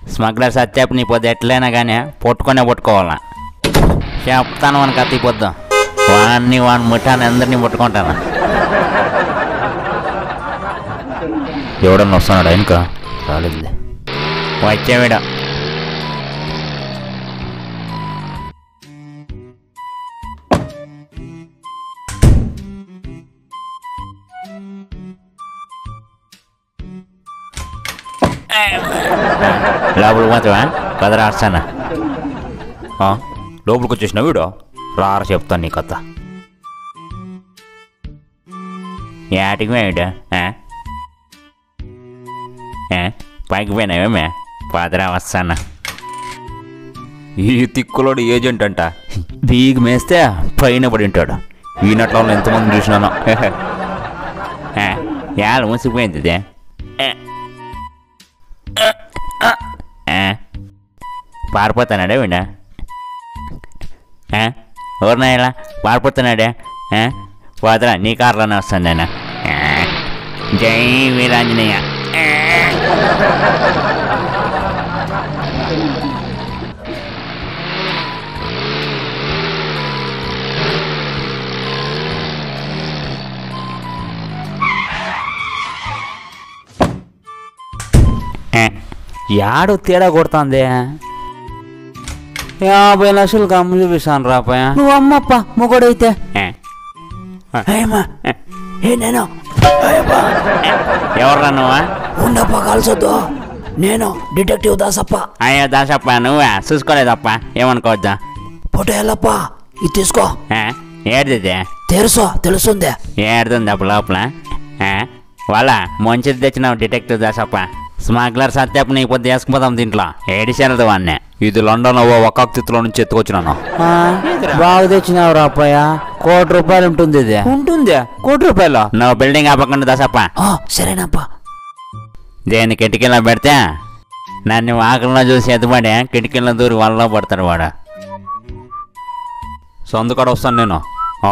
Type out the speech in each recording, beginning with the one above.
Smuggler సత్యాపు నీ పొద్దు ఎట్లయినా కానీ పట్టుకొనే పట్టుకోవాలా చెప్తాను వానికి కత్తి పొద్దు వాడిని వాడిని ముఠాన్ని అందరినీ పట్టుకుంటాను ఎవడన్నా వస్తున్నాడా ఇంకా రాలేదు వచ్చేవిడా లోపలికి మాత్రమా కదరా అర్చనా లోపలికి వచ్చేసిన వీడు రారా చెప్తాను నీ కథ ఏటికి వేయడా పైకి పోయినావేమే పదరా వస్తానా ఈ తిక్కులోడు ఏజెంట్ అంట బీగి మేస్తే పైన పడి ఉంటాడు ఈనట్లో ఎంతమంది చూసినాను యాలు మూసిపోయింది ఇదే. ఆ, పారిపోతానాడే వీడా ఎవరినా ఇలా పారిపోతున్నాడే ఆ, పోతరా నీ కార్లోనే వస్తాను నేను ఆ, జై వీరాంజనేయ ఆ. ఆ, యాడు తేడా కొడుతుంది యాభై లక్షలు కమ్ము చూపిస్తాను రాపాయ నువ్వు అమ్మప్ప మొగడైతే ఏమా ఏ నేను ఎవర్రా నువ్వా ఉండప్ప కాల్సొద్దు నేను డిటెక్టివ్ దాసప్ప అయ్యో దాసప్ప నువ్వా చూసుకోలేదప్ప ఏమనుకోవద్దా ఫోటో ఎల్లప్ప ఇది తీసుకో ఏడిది తెలుసు తెలుసుందే ఏడుతుంది అప్పుడు లోపల ఆ? వాళ్ళ మంచిది తెచ్చినావు డిటెక్టివ్ దాసప్ప స్మగ్లర్ సత్యప్ప నీకు పొద్దు వేసుకుపోదాం దీంట్లో ఏడిసేరదు వాడిని ఇది లండన్ ఓ ఒక్కొక్క నుంచి ఎత్తుకొచ్చినాను బాగా తెచ్చినావు రాపయ్య కోటి రూపాయలు ఉంటుంది ఇది ఉంటుంది కోటి రూపాయలు నువ్వు బిల్డింగ్ ఆపకుండా దాసప్ప ఆ, సరేనప్ప దేని కిటికీలో పెడితే నన్ను ఆకలిలో చూసి ఎదుబడి కిటికీలో దూరి వాళ్ళలో పడతాడు వాడు సందుకాడ వస్తాను నేను ఆ?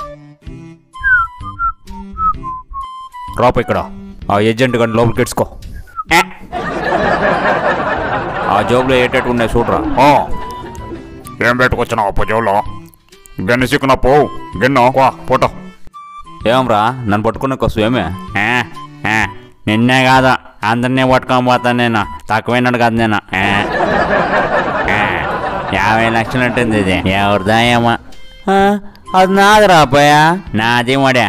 రాపు ఇక్కడ ఆ ఏజెంట్ గంట లోపలికి ఎడ్చుకో ఏ, ఆ జోబులో ఏటట్టు ఉన్నాయి చూడరా ఓ ఏం పెట్టుకొచ్చినావు అప్పు జోలో గన్ను సిక్కున పో గిన్నో వా ఫోటో ఏమ్రా నన్ను పట్టుకునే కోసం ఏమే ఏ, ఏ, నిన్నే కాదు అందరినీ పట్టుకొని పోతాను నేను తక్కువైనాడు కాదు నేను ఏ, ఏ, యాభై లక్షలు ఉంటుంది ఇది ఎవరిదా ఏమో ఆ, అది నాది రాపోయా నాది మడే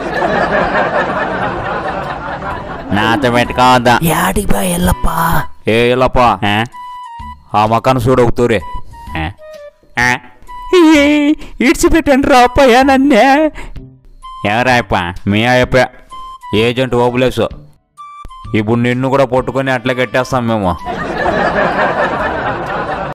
నాతో పెట్టుకోవద్దా యాడికి బా ఎల్లప్ప ఏ ఇల్లప్పా ఏ, ఆ మకాను చూడు ఒక తూరే ఏ, ఏ. ఇడిచిపెట్టండి రాపోయా నన్నే ఎవరాయప్ప మీ అయిపోయా ఏజెంట్ ఓబులేసు ఇప్పుడు నిన్ను కూడా పట్టుకొని అట్లా కట్టేస్తాం మేము